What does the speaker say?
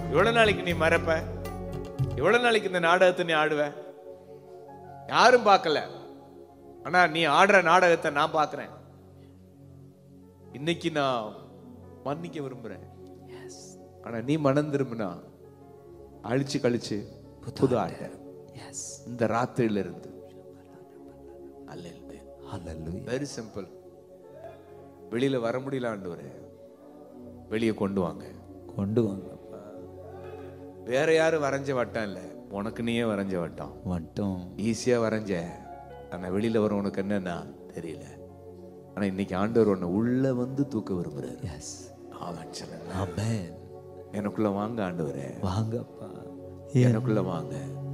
எவ்வளவு நாளைக்கு நீ மறப்ப எவ்வளவு நாளைக்கு இந்த நாடகத்தை நீ ஆடுவ யாரும் பார்க்கல ஆனா நீ ஆடுற நாடகத்தை நான் பார்க்கிறேன் இன்னைக்கு நான் மன்னிக்க விரும்புறேன் ஆனா நீ மனம் திரும்பினா அழிச்சு கழிச்சு புது ஆட்ட எஸ் இந்த ராத்திரியில இருந்து அல்ல ஹalleluya வெரி சிம்பிள் வெளியில வர முடியல ஆண்டவரே வெளியே கொண்டு வாங்க கொண்டு வாங்கப்பா வேற யாரும் வரைஞ்ச வட்டம் இல்ல உனக்கு நீயே வரைஞ்ச வட்டம் மட்டும் ஈஸியா வரைஞ்ச ஆனா வெளியில வர உனக்கு என்னன்னா தெரியல ஆனா இன்னைக்கு ஆண்டவர் உன்னை உள்ள வந்து தூக்க விரும்புறாரு எஸ் அவன் சொல்லுங்க ஆமென் எனக்குள்ள வாங்க ஆண்டவரே வாங்கப்பா எனக்குள்ள வாங்க